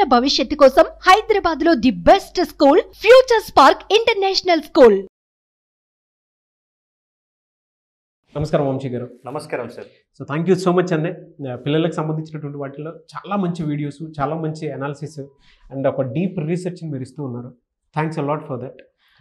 భవిష్యత్తు కోసం హైదరాబాద్ లో the best school future spark international school నమస్కారం వంశీ గారు నమస్కారం sir so thank you so much అండి ఆ, పిల్లలకు సంబంధించినటువంటి వాటిలో చాలా మంచి వీడియోస్ చాలా మంచి అనాలిసిస్ అండ్ ఒక డీప్ రీసెర్చ్ని మీరు ఇస్తూ ఉన్నారు థ్యాంక్స్ అలాట్ ఫర్ దట్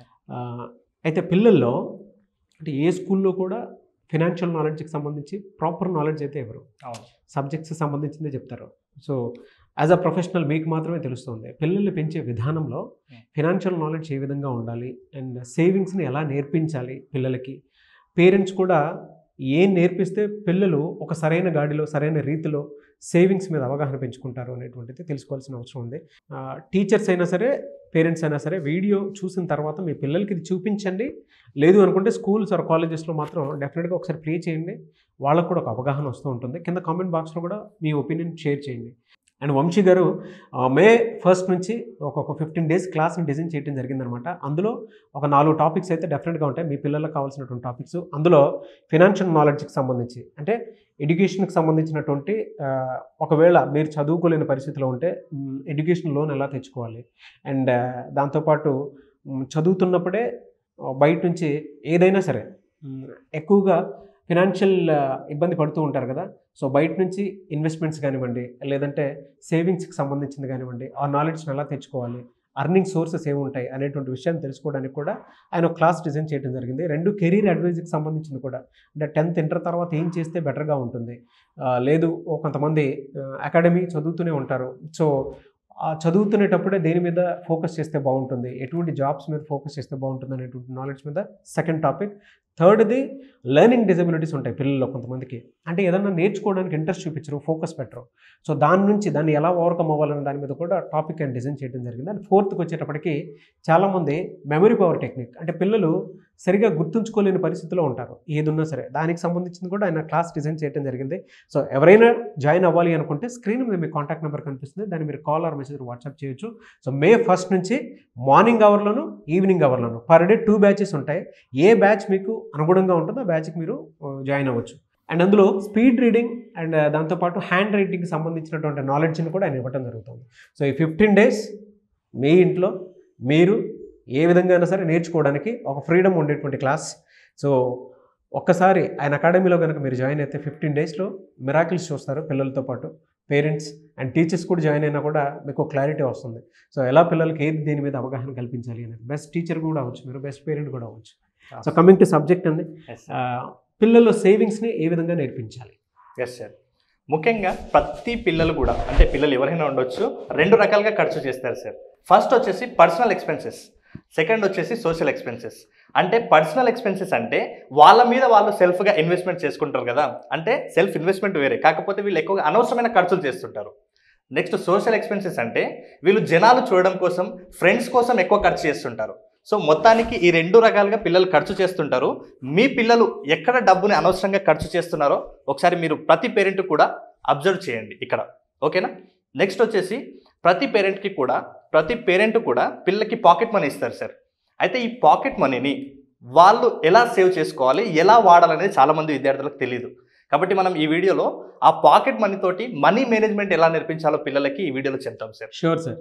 అయితే పిల్లల్లో అంటే ఏ స్కూల్లో కూడా ఫినాన్షియల్ నాలెడ్జ్కి సంబంధించి ప్రాపర్ నాలెడ్జ్ అయితే ఇవ్వరు అవును సబ్జెక్ట్స్ సంబంధించిందే చెప్తారు సో యాజ్ అ ప్రొఫెషనల్ మీకు మాత్రమే తెలుస్తుంది పిల్లల్ని పెంచే విధానంలో ఫినాన్షియల్ నాలెడ్జ్ ఏ విధంగా ఉండాలి అండ్ సేవింగ్స్ని ఎలా నేర్పించాలి పిల్లలకి పేరెంట్స్ కూడా ఏం నేర్పిస్తే పిల్లలు ఒక సరైన గాడిలో సరైన రీతిలో సేవింగ్స్ మీద అవగాహన పెంచుకుంటారు అనేటువంటిది తెలుసుకోవాల్సిన అవసరం ఉంది టీచర్స్ అయినా సరే పేరెంట్స్ అయినా సరే వీడియో చూసిన తర్వాత మీ పిల్లలకి ఇది చూపించండి లేదు అనుకుంటే స్కూల్స్ ఆర్ కాలేజెస్లో మాత్రం డెఫినెట్గా ఒకసారి ప్లే చేయండి వాళ్ళకు కూడా ఒక అవగాహన వస్తూ ఉంటుంది కింద కామెంట్ బాక్స్లో కూడా మీ ఒపీనియన్ షేర్ చేయండి అండ్ వంశీ గారు ఆ, మే ఫస్ట్ నుంచి ఒక్కొక్క ఫిఫ్టీన్ డేస్ క్లాస్ని డిజైన్ చేయడం జరిగిందనమాట అందులో ఒక నాలుగు టాపిక్స్ అయితే డెఫినెట్గా ఉంటాయి మీ పిల్లలకు కావాల్సినటువంటి టాపిక్స్ అందులో ఫినాన్షియల్ నాలెడ్జ్కి సంబంధించి అంటే ఎడ్యుకేషన్కి సంబంధించినటువంటి ఆ, ఒకవేళ మీరు చదువుకోలేని పరిస్థితిలో ఉంటే మ్, ఎడ్యుకేషన్ లోన్ ఎలా తెచ్చుకోవాలి అండ్ ఆ, దాంతోపాటు మ్, చదువుతున్నప్పుడే ఆ, బయట నుంచి ఏదైనా సరే మ్, ఎక్కువగా ఫినాన్షియల్ ఇబ్బంది పడుతూ ఉంటారు కదా సో బయట నుంచి ఇన్వెస్ట్మెంట్స్ కానివ్వండి లేదంటే సేవింగ్స్కి సంబంధించింది కానివ్వండి ఆ నాలెడ్జ్ని ఎలా తెచ్చుకోవాలి అర్నింగ్ సోర్సెస్ ఏముంటాయి అనేటువంటి విషయాన్ని తెలుసుకోవడానికి కూడా ఆయన ఒక క్లాస్ డిజైన్ చేయడం జరిగింది రెండు కెరీర్ అడ్వైజ్కి సంబంధించింది కూడా అంటే టెన్త్ ఇంటర్ తర్వాత ఏం చేస్తే బెటర్గా ఉంటుంది ఆ, లేదు ఓ కొంతమంది అకాడమీ చదువుతూనే ఉంటారు సో ఆ చదువుతునేటప్పుడే దేని మీద ఫోకస్ చేస్తే బాగుంటుంది ఎటువంటి జాబ్స్ మీద ఫోకస్ చేస్తే బాగుంటుంది అనేటువంటి నాలెడ్జ్ మీద సెకండ్ టాపిక్ థర్డ్ది లెర్నింగ్ డిజబిలిటీస్ ఉంటాయి పిల్లల్లో కొంతమందికి అంటే ఏదన్నా నేర్చుకోవడానికి ఇంట్రెస్ట్ చూపించరు ఫోకస్ పెట్టరు సో దాని నుంచి దాన్ని ఎలా ఓవర్కమ్ అవ్వాలనే దాని మీద కూడా టాపిక్ అండ్ డిజైన్ చేయడం జరిగింది అండ్ ఫోర్త్కి వచ్చేటప్పటికి చాలామంది మెమరీ పవర్ టెక్నిక్ అంటే పిల్లలు సరిగా గుర్తుంచుకోలేని పరిస్థితిలో ఉంటారు ఏదున్నా సరే దానికి సంబంధించింది కూడా ఆయన క్లాస్ డిజైన్ చేయడం జరిగింది సో ఎవరైనా జాయిన్ అవ్వాలి అనుకుంటే స్క్రీన్ మీద మీ కాంటాక్ట్ నెంబర్ కనిపిస్తుంది దాన్ని మీరు కాల్ ఆర్ మెసేజ్ వాట్సాప్ చేయొచ్చు సో మే ఫస్ట్ నుంచి మార్నింగ్ అవర్లోను ఈవినింగ్ అవర్లోను పర్ డే టూ బ్యాచెస్ ఉంటాయి ఏ బ్యాచ్ మీకు అనుగుణంగా ఉంటుందో ఆ బ్యాచ్కి మీరు జాయిన్ అవ్వచ్చు అండ్ అందులో స్పీడ్ రీడింగ్ అండ్ దాంతోపాటు హ్యాండ్ రైటింగ్కి సంబంధించినటువంటి నాలెడ్జ్ని కూడా ఆయన ఇవ్వడం జరుగుతుంది సో ఈ ఫిఫ్టీన్ డేస్ మీ ఇంట్లో మీరు ఏ విధంగా అయినా సరే నేర్చుకోవడానికి ఒక ఫ్రీడమ్ ఉండేటువంటి క్లాస్ సో ఒక్కసారి ఆయన అకాడమీలో కనుక మీరు జాయిన్ అయితే ఫిఫ్టీన్ డేస్లో మిరాకిల్స్ చూస్తారు పిల్లలతో పాటు పేరెంట్స్ అండ్ టీచర్స్ కూడా జాయిన్ అయినా కూడా మీకు క్లారిటీ వస్తుంది సో ఎలా పిల్లలకి ఏది దీని మీద అవగాహన కల్పించాలి అనేది బెస్ట్ టీచర్ కూడా అవ్వచ్చు మీరు బెస్ట్ పేరెంట్ కూడా అవ్వచ్చు సో కమింగ్ టు సబ్జెక్ట్ అండి ఆ, పిల్లల్లో సేవింగ్స్ని ఏ విధంగా నేర్పించాలి ఎస్ సార్ ముఖ్యంగా ప్రతి పిల్లలు కూడా అంటే పిల్లలు ఎవరైనా ఉండొచ్చు రెండు రకాలుగా ఖర్చు చేస్తారు సార్ ఫస్ట్ వచ్చేసి పర్సనల్ ఎక్స్పెన్సెస్ సెకండ్ వచ్చేసి సోషల్ ఎక్స్పెన్సెస్ అంటే పర్సనల్ ఎక్స్పెన్సెస్ అంటే వాళ్ళ మీద వాళ్ళు సెల్ఫ్గా ఇన్వెస్ట్మెంట్ చేసుకుంటారు కదా అంటే సెల్ఫ్ ఇన్వెస్ట్మెంట్ వేరే కాకపోతే వీళ్ళు ఎక్కువగా అనవసరమైన ఖర్చులు చేస్తుంటారు నెక్స్ట్ సోషల్ ఎక్స్పెన్సెస్ అంటే వీళ్ళు జనాలు చూడడం కోసం ఫ్రెండ్స్ కోసం ఎక్కువ ఖర్చు చేస్తుంటారు సో మొత్తానికి ఈ రెండు రకాలుగా పిల్లలు ఖర్చు చేస్తుంటారు మీ పిల్లలు ఎక్కడ డబ్బుని అనవసరంగా ఖర్చు చేస్తున్నారో ఒకసారి మీరు ప్రతి పేరెంట్ కూడా అబ్జర్వ్ చేయండి ఇక్కడ ఓకేనా నెక్స్ట్ వచ్చేసి ప్రతి పేరెంట్కి కూడా ప్రతి పేరెంట్ కూడా పిల్లలకి పాకెట్ మనీ ఇస్తారు సార్ అయితే ఈ పాకెట్ మనీని వాళ్ళు ఎలా సేవ్ చేసుకోవాలి ఎలా వాడాలనేది చాలామంది విద్యార్థులకు తెలియదు కాబట్టి మనం ఈ వీడియోలో ఆ పాకెట్ మనీ తోటి మనీ మేనేజ్మెంట్ ఎలా నేర్పించాలో పిల్లలకి ఈ వీడియోలో చెప్తాం సార్ షూర్ సార్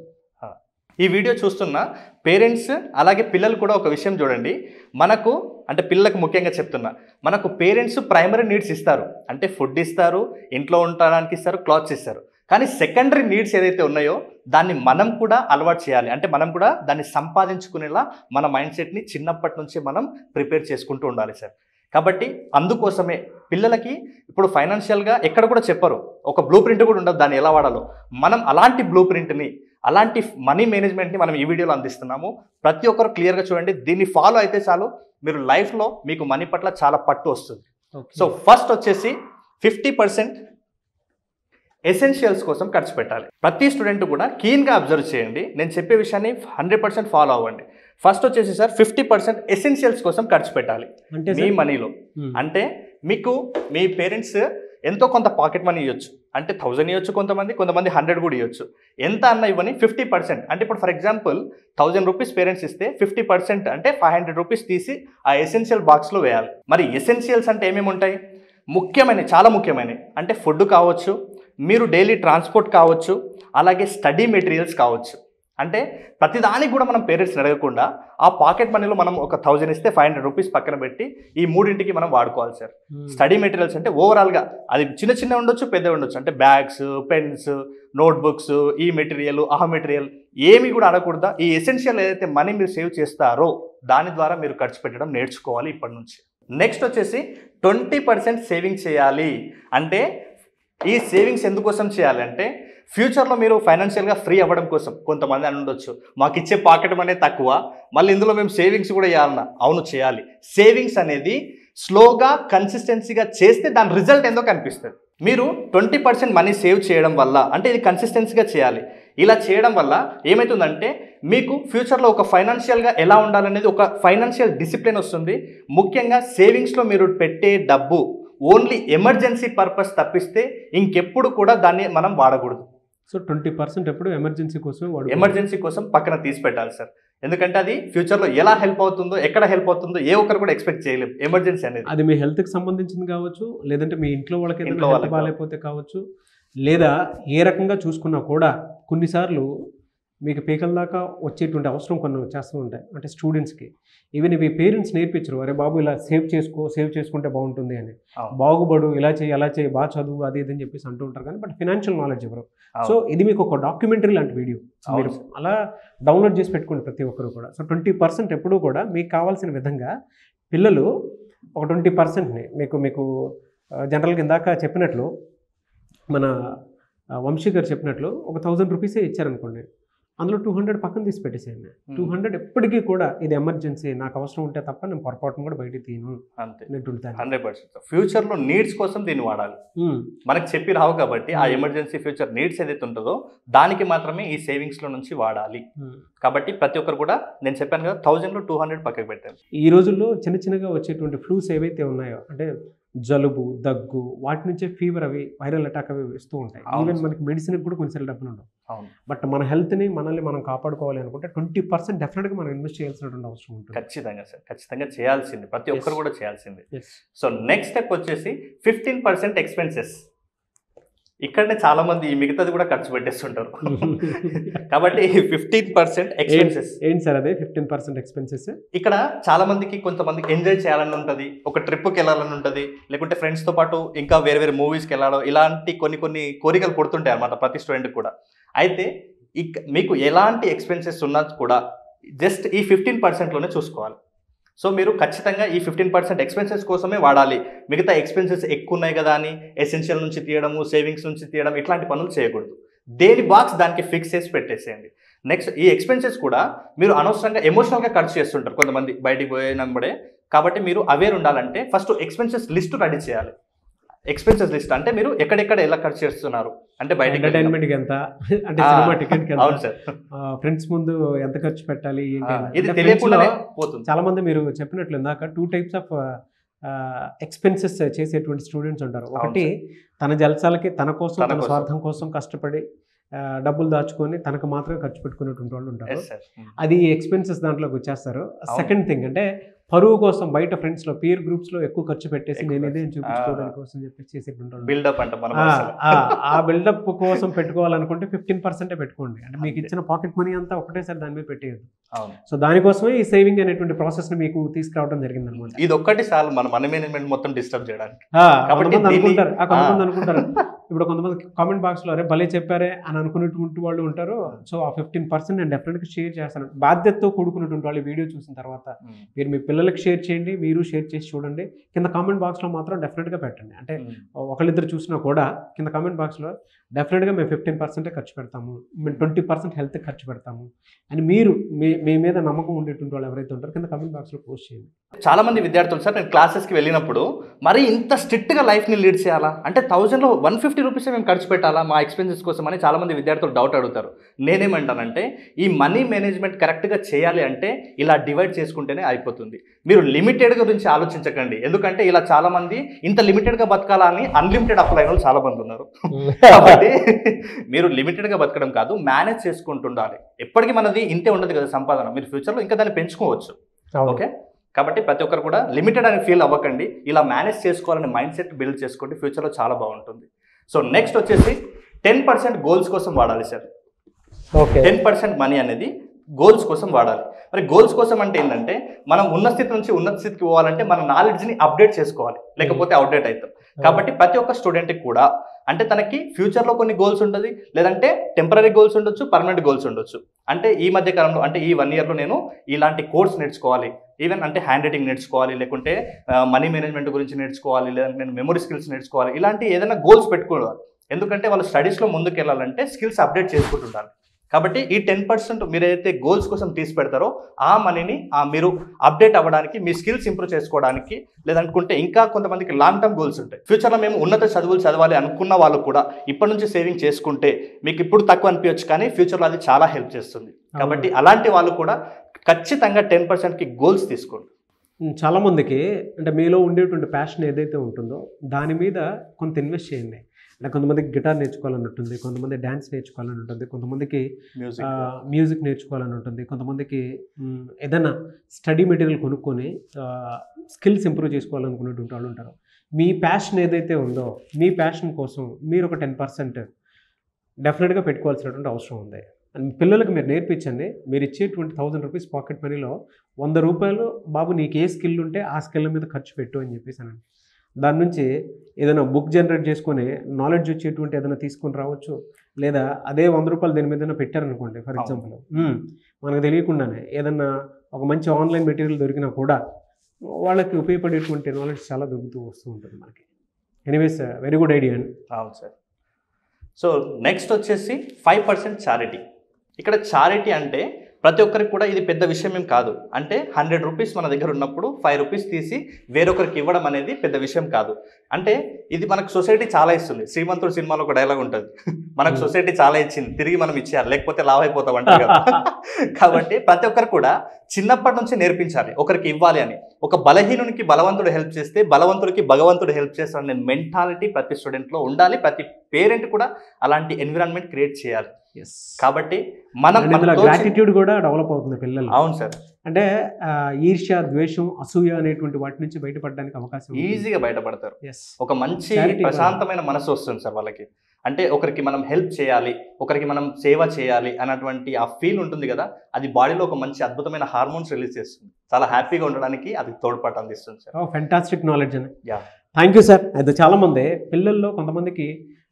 ఈ వీడియో చూస్తున్న పేరెంట్స్ అలాగే పిల్లలు కూడా ఒక విషయం చూడండి మనకు అంటే పిల్లలకు ముఖ్యంగా చెప్తున్నా మనకు పేరెంట్స్ ప్రైమరీ నీడ్స్ ఇస్తారు అంటే ఫుడ్ ఇస్తారు ఇంట్లో ఉండడానికి ఇస్తారు క్లాత్స్ ఇస్తారు కానీ సెకండరీ నీడ్స్ ఏదైతే ఉన్నాయో దాన్ని మనం కూడా అలవాటు చేయాలి అంటే మనం కూడా దాన్ని సంపాదించుకునేలా మన మైండ్ సెట్ని చిన్నప్పటి నుంచి మనం ప్రిపేర్ చేసుకుంటూ ఉండాలి సార్ కాబట్టి అందుకోసమే పిల్లలకి ఇప్పుడు ఫైనాన్షియల్గా ఎక్కడ కూడా చెప్పరు ఒక బ్లూ ప్రింట్ కూడా ఉండదు దాన్ని ఎలా వాడాలో మనం అలాంటి బ్లూ ప్రింట్ని అలాంటి మనీ మేనేజ్మెంట్ని మనం ఈ వీడియోలో అందిస్తున్నాము ప్రతి ఒక్కరు క్లియర్గా చూడండి దీన్ని ఫాలో అయితే చాలు మీరు లైఫ్లో మీకు మనీ పట్ల చాలా పట్టు వస్తుంది సో ఫస్ట్ వచ్చేసి ఫిఫ్టీ పర్సెంట్ ఎసెన్షియల్స్ కోసం ఖర్చు పెట్టాలి ప్రతి స్టూడెంట్ కూడా కీన్గా అబ్జర్వ్ చేయండి నేను చెప్పే విషయాన్ని హండ్రెడ్ పర్సెంట్ ఫాలో అవ్వండి ఫస్ట్ వచ్చేసి సార్ ఫిఫ్టీ పర్సెంట్ ఎసెన్షియల్స్ కోసం ఖర్చు పెట్టాలి అంటే మీ సార్, మనీలో మ్మ్. అంటే మీకు మీ పేరెంట్స్ ఎంతో కొంత పాకెట్ మనీ ఇవ్వచ్చు అంటే థౌజండ్ ఇవ్వచ్చు కొంతమంది కొంతమంది హండ్రెడ్ కూడా ఇవ్వచ్చు ఎంత అన్న ఇవ్వని ఫిఫ్టీ పర్సెంట్ అంటే ఇప్పుడు for example thousand rupees parents ఇస్తే ఫిఫ్టీ పర్సెంట్ అంటే ఫైవ్ హండ్రెడ్ రూపీస్ తీసి ఆ ఎసెన్షియల్ బాక్స్లో వేయాలి మరి ఎసెన్షియల్స్ అంటే ఏమేమి ఉంటాయి ముఖ్యమైనవి చాలా ముఖ్యమైనవి అంటే ఫుడ్ కావచ్చు మీరు డైలీ ట్రాన్స్పోర్ట్ కావచ్చు అలాగే స్టడీ మెటీరియల్స్ కావచ్చు అంటే ప్రతిదానికి కూడా మనం పేరెంట్స్ని అడగకుండా ఆ పాకెట్ మనీలో మనం ఒక థౌజండ్ ఇస్తే ఫైవ్ హండ్రెడ్ రూపీస్ పక్కన పెట్టి ఈ మూడింటికి మనం వాడుకోవాలి సార్ స్టడీ మెటీరియల్స్ అంటే ఓవరాల్గా అది చిన్న చిన్న ఉండొచ్చు పెద్ద ఉండొచ్చు అంటే బ్యాగ్స్ పెన్స్ నోట్బుక్స్ ఈ మెటీరియల్ ఆ మెటీరియల్ ఏమి కూడా అడగకూడదా ఈ ఎసెన్షియల్ ఏదైతే మనీ మీరు సేవ్ చేస్తారో దాని ద్వారా మీరు ఖర్చు పెట్టడం నేర్చుకోవాలి ఇప్పటి నుంచి నెక్స్ట్ వచ్చేసి ట్వంటీ పర్సెంట్ సేవింగ్ చేయాలి అంటే ఈ సేవింగ్స్ ఎందుకోసం చేయాలి అంటే ఫ్యూచర్లో మీరు ఫైనాన్షియల్గా ఫ్రీ అవ్వడం కోసం కొంతమంది అని ఉండొచ్చు మాకు ఇచ్చే పాకెట్ మనీ తక్కువ మళ్ళీ ఇందులో మేము సేవింగ్స్ కూడా చేయాలన్నా అవును చేయాలి సేవింగ్స్ అనేది స్లోగా కన్సిస్టెన్సీగా చేస్తే దాని రిజల్ట్ ఏందో కనిపిస్తుంది మీరు ట్వంటీ పర్సెంట్ మనీ సేవ్ చేయడం వల్ల అంటే ఇది కన్సిస్టెన్సీగా చేయాలి ఇలా చేయడం వల్ల ఏమవుతుందంటే మీకు ఫ్యూచర్లో ఒక ఫైనాన్షియల్గా ఎలా ఉండాలనేది ఒక ఫైనాన్షియల్ డిసిప్లిన్ వస్తుంది ముఖ్యంగా సేవింగ్స్లో మీరు పెట్టే డబ్బు ఓన్లీ ఎమర్జెన్సీ పర్పస్ తప్పిస్తే ఇంకెప్పుడు కూడా దాన్ని మనం వాడకూడదు సో ట్వంటీ పర్సెంట్ ఎప్పుడు ఎమర్జెన్సీ కోసం వాడు ఎమర్జెన్సీ కోసం పక్కన తీసి పెట్టాలి సార్ ఎందుకంటే అది ఫ్యూచర్లో ఎలా హెల్ప్ అవుతుందో ఎక్కడ హెల్ప్ అవుతుందో ఏ ఒక్కరు కూడా ఎక్స్పెక్ట్ చేయలేము ఎమర్జెన్సీ అనేది అది మీ హెల్త్కి సంబంధించింది కావచ్చు లేదంటే మీ ఇంట్లో వాళ్ళకి ఇంట్లో ఏదైనా హెల్త్ వాళ్ళకి బాగాలేకపోతే కావచ్చు లేదా ఏ రకంగా చూసుకున్నా కూడా కొన్నిసార్లు మీకు పీకల దాకా వచ్చేటువంటి అవసరం కొన్ని చేస్తూ ఉంటాయి అంటే స్టూడెంట్స్కి ఈవెన్ ఇవి పేరెంట్స్ నేర్పించరు అరే బాబు ఇలా సేవ్ చేసుకో సేవ్ చేసుకుంటే బాగుంటుంది అని అవును. బాగుపడు ఇలా చేయి అలా చేయి బాగా చదువు అది ఇది అని చెప్పేసి అంటూ ఉంటారు కానీ బట్ ఫినాన్షియల్ నాలెడ్జ్ ఎవరు సో ఇది మీకు ఒక డాక్యుమెంటరీ లాంటి వీడియో అవును మీరు సార్. అలా డౌన్లోడ్ చేసి పెట్టుకోండి ప్రతి ఒక్కరు కూడా సో ట్వంటీ పర్సెంట్ ఎప్పుడూ కూడా మీకు కావాల్సిన విధంగా పిల్లలు ఒక ట్వంటీ పర్సెంట్ని మీకు మీకు జనరల్గా ఇందాక చెప్పినట్లు మన ఆ, వంశీ గారు చెప్పినట్లు ఒక థౌజండ్ రూపీసే ఇచ్చారనుకోండి అందులో టూ హండ్రెడ్ పక్కన తీసి పెట్టేసేయండి టూ హండ్రెడ్ ఎప్పటికీ కూడా ఇది ఎమర్జెన్సీ నాకు అవసరం ఉంటే తప్ప నేను పొరపాటును కూడా బయటికి తీను అంతే నెట్టుంటాను హండ్రెడ్ పర్సెంట్ ఫ్యూచర్లో నీడ్స్ కోసం దీన్ని వాడాలి మనకు చెప్పి రావు కాబట్టి ఆ ఎమర్జెన్సీ ఫ్యూచర్ నీడ్స్ ఏదైతే ఉంటుందో దానికి మాత్రమే ఈ సేవింగ్స్లో నుంచి వాడాలి కాబట్టి ప్రతి ఒక్కరు కూడా నేను చెప్పాను కదా థౌజండ్లో టూ హండ్రెడ్ పక్కకు పెట్టాను ఈ రోజుల్లో చిన్న చిన్నగా వచ్చేటువంటి ఫ్లూస్ ఏవైతే ఉన్నాయో అంటే జలుబు దగ్గు వాటి నుంచే ఫీవర్ అవి వైరల్ అటాక్ అవి వస్తూ ఉంటాయి అవును ఈవెన్ సార్. మనకి మెడిసిన్ కూడా కొన్నిసార్లు డబ్బులు ఉండవు అవును బట్ మన హెల్త్ని మనల్ని మనం కాపాడుకోవాలి అనుకుంటే ట్వంటీ పర్సెంట్ డెఫినెట్గా మనం ఇన్వెస్ట్ చేయాల్సినటువంటి అవసరం ఉంటుంది ఖచ్చితంగా సార్ ఖచ్చితంగా చేయాల్సింది ప్రతి ఒక్కరు Yes. కూడా చేయాల్సింది Yes. సో నెక్స్ట్ స్టెప్ వచ్చేసి ఫిఫ్టీన్ పర్సెంట్ ఎక్స్పెన్సెస్ ఇక్కడనే చాలా మంది ఈ మిగతాది కూడా ఖర్చు పెట్టేస్తుంటారు కాబట్టి ఫిఫ్టీన్ పర్సెంట్ ఎక్స్పెన్సెస్ ఏంటి సార్ అదే ఫిఫ్టీన్ పర్సెంట్ ఎక్స్పెన్సెస్ ఇక్కడ చాలా మందికి కొంతమందికి ఎంజాయ్ చేయాలని ఉంటుంది ఒక ట్రిప్కి వెళ్ళాలని ఉంటుంది లేకుంటే ఫ్రెండ్స్తో పాటు ఇంకా వేరే వేరే మూవీస్కి వెళ్ళడం ఇలాంటి కొన్ని కొన్ని కోరికలు పుడుతుంటాయి అన్నమాట ప్రతి స్టూడెంట్కి కూడా అయితే ఇక మీకు ఎలాంటి ఎక్స్పెన్సెస్ ఉన్నా కూడా జస్ట్ ఈ ఫిఫ్టీన్ పర్సెంట్లోనే చూసుకోవాలి సో మీరు ఖచ్చితంగా ఈ ఫిఫ్టీన్ పర్సెంట్ ఎక్స్పెన్సెస్ కోసమే వాడాలి మిగతా ఎక్స్పెన్సెస్ ఎక్కువ ఉన్నాయి కదా అని ఎసెన్షియల్ నుంచి తీయడము సేవింగ్స్ నుంచి తీయడం ఇట్లాంటి పనులు చేయకూడదు దేని బాక్స్ దానికి ఫిక్స్ చేసి పెట్టేసేయండి నెక్స్ట్ ఈ ఎక్స్పెన్సెస్ కూడా మీరు అనవసరంగా ఎమోషనల్గా ఖర్చు చేస్తుంటారు కొంతమంది బయటికి పోయినప్పుడే కాబట్టి మీరు అవేర్ ఉండాలంటే ఫస్ట్ ఎక్స్పెన్సెస్ లిస్ట్ రెడీ చేయాలి ఎక్స్పెన్సెస్ లిస్ట్ అంటే మీరు ఎక్కడెక్కడ ఎలా ఖర్చు చేస్తున్నారు అంటే బయటకి వెళ్ళినప్పుడు. ఎంటర్టైన్మెంట్కి ఎంత అంటే ఆ, సినిమా టికెట్కి అవును ఎంత సార్ ఫ్రెండ్స్ ముందు ఎంత ఖర్చు పెట్టాలి ఏంటి ఆ, అని. ఇది అంటే తెలియకుండానే friends లో పోతుంది చాలా మంది మీరు చెప్పినట్లు ఇందాక టూ టైప్స్ ఆఫ్ ఎక్స్పెన్సెస్ చేసేటువంటి స్టూడెంట్స్ ఉంటారు ఒకటి తన జలసాలకి తన కోసం తన తన కోసం. స్వార్థం కోసం కష్టపడి ఆ, డబ్బులు దాచుకొని తనకు మాత్రమే ఖర్చు పెట్టుకునేటువంటి వాళ్ళు ఉంటారు ఎస్ సార్ అది ఎక్స్పెన్సెస్ దాంట్లోకి వచ్చేస్తారు సెకండ్ థింగ్ అంటే పరువు కోసం బయట ఫ్రెండ్స్ లో పీర్ గ్రూప్స్ లో ఎక్కువ ఖర్చు పెట్టేసి ఎక్కువ నేను ఇదే ఖర్చు. చూపించుకోవడానికి కోసం చెప్పి చేసేటువంటి వాళ్ళు బిల్డప్ అంట మనం ఆ, అసలు. ఆ, ఆ బిల్డప్ కోసం పెట్టుకోవాలనుకుంటే ఫిఫ్టీన్ పర్సెంటే పెట్టుకోండి అంటే మీకు అంతే. ఇచ్చిన పాకెట్ మనీ అంతా ఒకటేసారి దాని మీద పెట్టేయద్దు అవును సో దానికోసమే ఈ సేవింగ్ అనేటువంటి ప్రాసెస్ ని మీకు తీసుకురావడం జరిగింది అనమాట ఇది ఒక్కటి చాలు మన మనీ మేనేజ్మెంట్ మొత్తం డిస్టర్బ్ చేయడానికి కాబట్టి కొంతమంది దీన్ని- అనుకుంటారు ఆ, కొంతమంది ఆ. అనుకుంటారు ఇప్పుడు కొంతమంది కామెంట్ బాక్స్ లో అరే భలే చెప్పారే అని అనుకునేటువంటి వాళ్ళు ఉంటారు సో ఆ ఫిఫ్టీన్ పర్సెంట్ నేను డెఫినెట్ గా షేర్ చేస్తాను బాధ్యతతో కూడుకున్నటువంటి వాళ్ళు వీడియో చూసిన తర్వాత మీరు మీ పిల్లలకి షేర్ చేయండి మీరు షేర్ చేసి చూడండి కింద కామెంట్ బాక్స్లో మాత్రం డెఫినెట్గా పెట్టండి అంటే ఒకళ్ళిద్దరు చూసినా కూడా కింద కామెంట్ బాక్స్లో డెఫినెట్గా మేము ఫిఫ్టీన్ పర్సెంటే ఖర్చు పెడతాము మేము ట్వంటీ పర్సెంట్ హెల్త్ ఖర్చు పెడతాము అని మీరు మీ మీ మీద నమ్మకం ఉండేటువంటి వాళ్ళు ఎవరైతే ఉంటారో కింద కామెంట్ బాక్స్లో పోస్ట్ చేయండి చాలా మంది విద్యార్థులు సార్ నేను క్లాసెస్కి వెళ్ళినప్పుడు మరి ఇంత స్ట్రిక్ట్గా లైఫ్ని లీడ్ చేయాలా అంటే థౌజండ్లో వన్ ఫిఫ్టీ రూపీసే మేము ఖర్చు పెట్టాలా మా ఎక్స్పెన్సెస్ కోసం అని చాలా మంది విద్యార్థులు డౌట్ అడుగుతారు నేనేమంటానంటే ఈ మనీ మేనేజ్మెంట్ కరెక్ట్గా చేయాలి అంటే ఇలా డివైడ్ చేసుకుంటేనే అయిపోతుంది మీరు లిమిటెడ్ గురించి ఆలోచించకండి ఎందుకంటే ఇలా చాలా మంది ఇంత లిమిటెడ్గా బతకాలా అని అన్లిమిటెడ్ అప్లై వాళ్ళు చాలా మంది ఉన్నారు కాబట్టి మీరు లిమిటెడ్గా బతకడం కాదు మేనేజ్ చేసుకుంటుండాలి ఎప్పటికీ మనది ఇంతే ఉండదు కదా సంపాదన మీరు ఫ్యూచర్లో ఇంకా దాన్ని పెంచుకోవచ్చు ఓకే కాబట్టి ప్రతి ఒక్కరు కూడా లిమిటెడ్ అని ఫీల్ అవ్వకండి ఇలా మేనేజ్ చేసుకోవాలనే మైండ్ సెట్ బిల్డ్ చేసుకోండి ఫ్యూచర్లో చాలా బాగుంటుంది సో నెక్స్ట్ వచ్చేసి టెన్ పర్సెంట్ గోల్స్ కోసం వాడాలి sir okay ten percent money అనేది గోల్స్ కోసం వాడాలి మరి గోల్స్ కోసం అంటే ఏంటంటే మనం ఉన్న స్థితి నుంచి ఉన్నత స్థితికి పోవాలంటే మన నాలెడ్జ్ని అప్డేట్ చేసుకోవాలి లేకపోతే అవుట్డేట్ అవుతాం కాబట్టి ప్రతి ఒక్క స్టూడెంట్కి కూడా అంటే తనకి ఫ్యూచర్లో కొన్ని గోల్స్ ఉంటుంది లేదంటే టెంపరీ గోల్స్ ఉండొచ్చు పర్మనెంట్ గోల్స్ ఉండొచ్చు అంటే ఈ మధ్య కాలంలో అంటే ఈ వన్ ఇయర్లో నేను ఇలాంటి కోర్స్ నేర్చుకోవాలి ఈవెన్ అంటే హ్యాండ్ రైటింగ్ నేర్చుకోవాలి లేకుంటే మనీ మేనేజ్మెంట్ గురించి నేర్చుకోవాలి లేదంటే నేను మెమరీ స్కిల్స్ నేర్చుకోవాలి ఇలాంటి ఏదైనా గోల్స్ పెట్టుకోవాలి ఎందుకంటే వాళ్ళు స్టడీస్లో ముందుకు వెళ్ళాలంటే స్కిల్స్ అప్డేట్ చేసుకుంటుండాలి కాబట్టి ఈ టెన్ పర్సెంట్ మీరు ఏదైతే గోల్స్ కోసం తీసి పెడతారో ఆ మనీని ఆ మీరు అప్డేట్ అవ్వడానికి మీ స్కిల్స్ ఇంప్రూవ్ చేసుకోవడానికి లేదనుకుంటే ఇంకా కొంతమందికి లాంగ్ టర్మ్ గోల్స్ ఉంటాయి ఫ్యూచర్లో మేము ఉన్నత చదువులు చదవాలి అనుకున్న వాళ్ళు కూడా ఇప్పటి నుంచి సేవింగ్ చేసుకుంటే మీకు ఇప్పుడు తక్కువ అనిపించచ్చు కానీ ఫ్యూచర్లో అది చాలా హెల్ప్ చేస్తుంది కాబట్టి అలాంటి వాళ్ళు కూడా ఖచ్చితంగా టెన్ పర్సెంట్కి గోల్స్ తీసుకోండి చాలామందికి అంటే మీలో ఉండేటువంటి ప్యాషన్ ఏదైతే ఉంటుందో దాని మీద కొంత ఇన్వెస్ట్ చేయండి అంటే కొంతమందికి గిటార్ నేర్చుకోవాలని ఉంటుంది కొంతమంది డ్యాన్స్ నేర్చుకోవాలని ఉంటుంది కొంతమందికి మ్యూజిక్ మ్యూజిక్ నేర్చుకోవాలని ఉంటుంది కొంతమందికి మ్, ఏదైనా స్టడీ మెటీరియల్ కొనుక్కొని స్కిల్స్ ఇంప్రూవ్ చేసుకోవాలనుకునేటువంటి వాళ్ళు ఉంటారు మీ ప్యాషన్ ఏదైతే ఉందో మీ ప్యాషన్ కోసం మీరు ఒక టెన్ పర్సెంట్ డెఫినెట్గా పెట్టుకోవాల్సినటువంటి అవసరం ఉంది అండ్ పిల్లలకు మీరు నేర్పించండి మీరు ఇచ్చేటువంటి థౌజండ్ రూపీస్ పాకెట్ మనీలో వంద రూపాయలు బాబు నీకు ఏ స్కిల్ ఉంటే ఆ స్కిల్ మీద ఖర్చు పెట్టు అని చెప్పేసి అనండి దాని నుంచి ఏదైనా బుక్ జనరేట్ చేసుకొని నాలెడ్జ్ వచ్చేటువంటి ఏదైనా తీసుకొని రావచ్చు లేదా అదే వంద రూపాయలు దీని మీద పెట్టారనుకోండి ఫర్ అవును. ఎగ్జాంపుల్ మనకు తెలియకుండానే ఏదన్నా ఒక మంచి ఆన్లైన్ మెటీరియల్ దొరికినా కూడా వాళ్ళకి ఉపయోగపడేటువంటి నాలెడ్జ్ చాలా దొరుకుతూ వస్తూ ఉంటుంది మనకి ఎనీవేస్ వెరీ గుడ్ ఐడియా అండి అవును సార్ సో నెక్స్ట్ వచ్చేసి ఫైవ్ పర్సెంట్ చారిటీ ఇక్కడ చారిటీ అంటే ప్రతి ఒక్కరికి కూడా ఇది పెద్ద విషయం ఏం కాదు అంటే హండ్రెడ్ రూపీస్ మన దగ్గర ఉన్నప్పుడు ఫైవ్ రూపీస్ తీసి వేరొకరికి ఇవ్వడం అనేది పెద్ద విషయం కాదు అంటే ఇది మనకు సొసైటీ చాలా ఇస్తుంది శ్రీమంతుడు సినిమాలో ఒక డైలాగ్ ఉంటుంది మనకు Hmm. సొసైటీ చాలా ఇచ్చింది తిరిగి మనం ఇచ్చేయాలి లేకపోతే లావ్ అయిపోతాం అంటారు కదా కాబట్టి ప్రతి ఒక్కరు కూడా చిన్నప్పటి నుంచి నేర్పించాలి ఒకరికి ఇవ్వాలి అని ఒక బలహీనునికి బలవంతుడు హెల్ప్ చేస్తే బలవంతుడికి భగవంతుడు హెల్ప్ చేస్తాడనే మెంటాలిటీ ప్రతి స్టూడెంట్లో ఉండాలి ప్రతి పేరెంట్ కూడా అలాంటి ఎన్విరాన్మెంట్ క్రియేట్ చేయాలి ఎస్ కాబట్టి మనం ఇందులో మనతో చి- గ్రాటిట్యూడ్ కూడా డెవలప్ అవుతుంది పిల్లలు అవును సార్ అంటే ఆ, ఈర్ష్య ద్వేషం అసూయ అనేటువంటి వాటి నుంచి బయటపడడానికి అవకాశం ఈజీగా బయటపడతారు ఎస్ ఒక మంచి Charity కూడా. ప్రశాంతమైన మనసు వస్తుంది సార్ వాళ్ళకి అంటే ఒకరికి మనం హెల్ప్ చేయాలి ఒకరికి మనం సేవ చేయాలి అన్నటువంటి ఆ ఫీల్ ఉంటుంది కదా అది బాడీలో ఒక మంచి అద్భుతమైన హార్మోన్స్ రిలీజ్ చేస్తుంది చాలా హ్యాపీగా ఉండడానికి అది తోడ్పాటు అందిస్తుంది సార్ ఓ ఫెంటాస్టిక్ నాలెడ్జ్ అని Yeah. థ్యాంక్ యూ సార్ అయితే చాలామంది పిల్లల్లో కొంతమందికి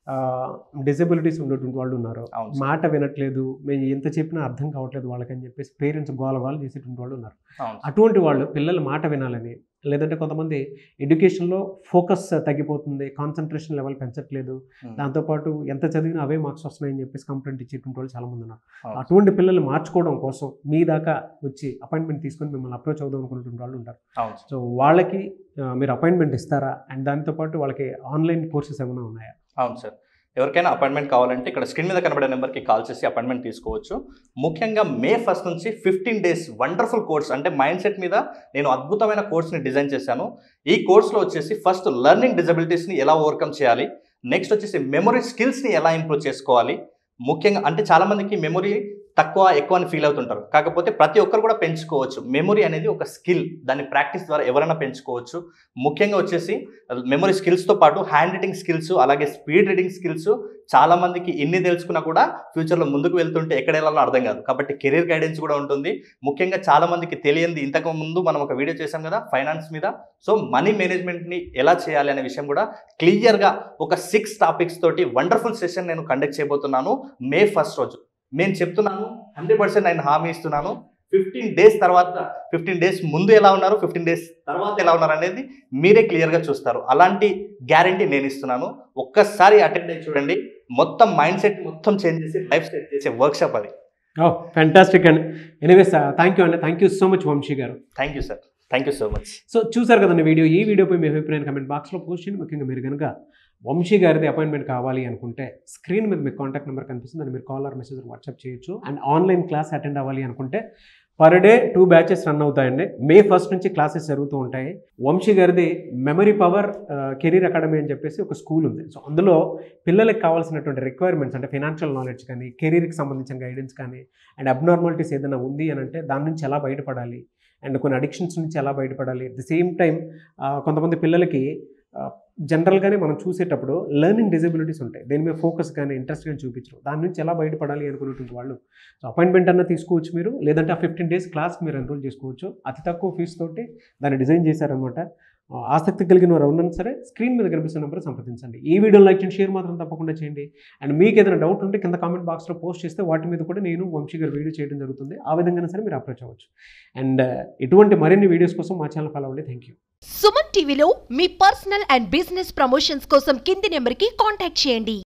డిసెబిలిటీస్ ఉండేటువంటి వాళ్ళు ఉన్నారు అవును సార్. మాట వినట్లేదు మేము ఎంత చెప్పినా అర్థం కావట్లేదు వాళ్ళకని చెప్పేసి పేరెంట్స్ గోల గోల చేసేటువంటి వాళ్ళు ఉన్నారు అవును సార్. అటువంటి వాళ్ళు పిల్లల మాట వినాలని లేదంటే కొంతమంది ఎడ్యుకేషన్లో ఫోకస్ తగ్గిపోతుంది కాన్సన్ట్రేషన్ లెవెల్ పెంచట్లేదు Hmm. దాంతోపాటు ఎంత చదివినా అవే మార్క్స్ వస్తున్నాయని చెప్పేసి కంప్లైంట్ ఇచ్చేటువంటి వాళ్ళు చాలామంది ఉన్నారు అవును. అటువంటి పిల్లలు మార్చుకోవడం కోసం మీ దాకా వచ్చి అపాయింట్మెంట్ తీసుకొని మిమ్మల్ని అప్రోచ్ అవుదాం అనుకున్నటువంటి వాళ్ళు ఉంటారు అవును సార్. సో వాళ్ళకి ఆ, మీరు అపాయింట్మెంట్ ఇస్తారా అండ్ దాంతోపాటు వాళ్ళకి ఆన్లైన్ కోర్సెస్ ఏమైనా ఉన్నాయా అవును సార్ ఎవరికైనా అపాయింట్మెంట్ కావాలంటే ఇక్కడ స్క్రీన్ మీద కనబడే నెంబర్కి కాల్ చేసి అపాయింట్మెంట్ తీసుకోవచ్చు ముఖ్యంగా మే ఫస్ట్ నుంచి ఫిఫ్టీన్ డేస్ వండర్ఫుల్ కోర్స్ అంటే మైండ్ సెట్ మీద నేను అద్భుతమైన కోర్స్ని డిజైన్ చేశాను ఈ కోర్స్లో వచ్చేసి ఫస్ట్ లెర్నింగ్ డిజబిలిటీస్ని ఎలా ఓవర్కమ్ చేయాలి నెక్స్ట్ వచ్చేసి మెమరీ స్కిల్స్ని ఎలా ఇంప్రూవ్ చేసుకోవాలి ముఖ్యంగా అంటే చాలామందికి మెమరీ తక్కువ ఎక్కువ అని ఫీల్ అవుతుంటారు కాకపోతే ప్రతి ఒక్కరు కూడా పెంచుకోవచ్చు మెమరీ అనేది ఒక స్కిల్ దాన్ని ప్రాక్టీస్ ద్వారా ఎవరైనా పెంచుకోవచ్చు ముఖ్యంగా వచ్చేసి మెమరీ స్కిల్స్తో పాటు హ్యాండ్ రైటింగ్ స్కిల్స్ అలాగే స్పీడ్ రీడింగ్ స్కిల్స్ చాలా మందికి ఇన్ని తెలుసుకున్నా కూడా ఫ్యూచర్లో ముందుకు వెళ్తుంటే ఎక్కడ వెళ్ళాలో అర్థం కాదు కాబట్టి కెరీర్ గైడెన్స్ కూడా ఉంటుంది ముఖ్యంగా చాలా మందికి తెలియంది ఇంతకు ముందు మనం ఒక వీడియో చేసాం కదా ఫైనాన్స్ మీద సో మనీ మేనేజ్మెంట్ని ఎలా చేయాలి అనే విషయం కూడా క్లియర్గా ఒక సిక్స్ టాపిక్స్ తోటి వండర్ఫుల్ సెషన్ నేను కండక్ట్ చేయబోతున్నాను మే ఫస్ట్ రోజు నేను చెప్తున్నాను హండ్రెడ్ పర్సెంట్ నేను హామీ ఇస్తున్నాను ఫిఫ్టీన్ డేస్ తర్వాత ఫిఫ్టీన్ డేస్ ముందు ఎలా ఉన్నారు ఫిఫ్టీన్ డేస్ తర్వాత ఎలా ఉన్నారు అనేది మీరే క్లియర్గా చూస్తారు అలాంటి గ్యారంటీ నేను ఇస్తున్నాను ఒక్కసారి అటెండ్ అయ్యి చూడండి మొత్తం మైండ్ సెట్ మొత్తం చేంజ్ చేసి లైఫ్ సెట్ చేసే వర్క్షాప్ అది ఓ ఫ్యాంటాస్టిక్ అండి ఎనీవేస్ థ్యాంక్ యూ అండి thank you so much Vamshi garu thank you sir thank you so much so చూసారు కదండి వీడియో ఈ వీడియోపై మీ అభిప్రాయం కమెంట్ బాక్స్లో పోస్ట్ చేయండి ముఖ్యంగా మీరు కనుక వంశీ గారిది అపాయింట్మెంట్ కావాలి అనుకుంటే స్క్రీన్ మీద మీకు కాంటాక్ట్ నెంబర్ కనిపిస్తుంది అని మీరు కాల్ ఆర్ మెసేజ్ వాట్సాప్ చేయొచ్చు అండ్ ఆన్లైన్ క్లాస్ అటెండ్ అవ్వాలి అనుకుంటే per day two batches run అవుతాయండి మే ఫస్ట్ నుంచి క్లాసెస్ జరుగుతూ ఉంటాయి వంశీ గారిది మెమరీ పవర్ కెరీర్ అకాడమీ అని చెప్పేసి ఒక స్కూల్ ఉంది సో అందులో పిల్లలకు కావాల్సినటువంటి రిక్వైర్మెంట్స్ అంటే ఫైనాన్షియల్ నాలెడ్జ్ కానీ కెరీర్కి సంబంధించిన గైడెన్స్ కానీ అండ్ అబ్నార్మాలిటీస్ ఏదైనా ఉంది అని అంటే దాని నుంచి ఎలా బయటపడాలి అండ్ కొన్ని అడిక్షన్స్ నుంచి ఎలా బయటపడాలి అట్ ది సేమ్ టైం కొంతమంది పిల్లలకి జనరల్గానే మనం చూసేటప్పుడు లెర్నింగ్ డిజబిలిటీస్ ఉంటాయి దేని మీద ఫోకస్ కానీ ఇంట్రెస్ట్ కానీ చూపించరు దాని నుంచి ఎలా బయటపడాలి అనుకున్నటువంటి వాళ్ళు సో అపాయింట్మెంట్ అన్న తీసుకోవచ్చు మీరు లేదంటే ఆ ఫిఫ్టీన్ డేస్ క్లాస్ మీరు ఎన్రోల్ చేసుకోవచ్చు అతి తక్కువ ఫీజు తోటి దాన్ని డిజైన్ చేశారనమాట ఆ, ఆసక్తి కలిగిన వారు ఉన్నా సరే స్క్రీన్ మీద కనిపిస్తున్న నెంబర్ సంప్రదించండి ఈ వీడియో లైక్ చేయండి షేర్ మాత్రం తప్పకుండా చేయండి అండ్ మీకు ఏదైనా డౌట్ ఉంటే కింద కామెంట్ బాక్స్లో పోస్ట్ చేస్తే వాటి మీద కూడా నేను వంశీ గారు వీడియో చేయడం జరుగుతుంది ఆ విధంగా సరే మీరు అప్రోచ్ అవ్వచ్చు అండ్ ఇటువంటి మరిన్ని వీడియోస్ కోసం మా ఛానల్ ఫాలో అవ్వండి థ్యాంక్ యూ సుమన్ టీవీలో మీ పర్సనల్ అండ్ బిజినెస్ ప్రమోషన్స్ కోసం కింది నెంబర్కి కాంటాక్ట్ చేయండి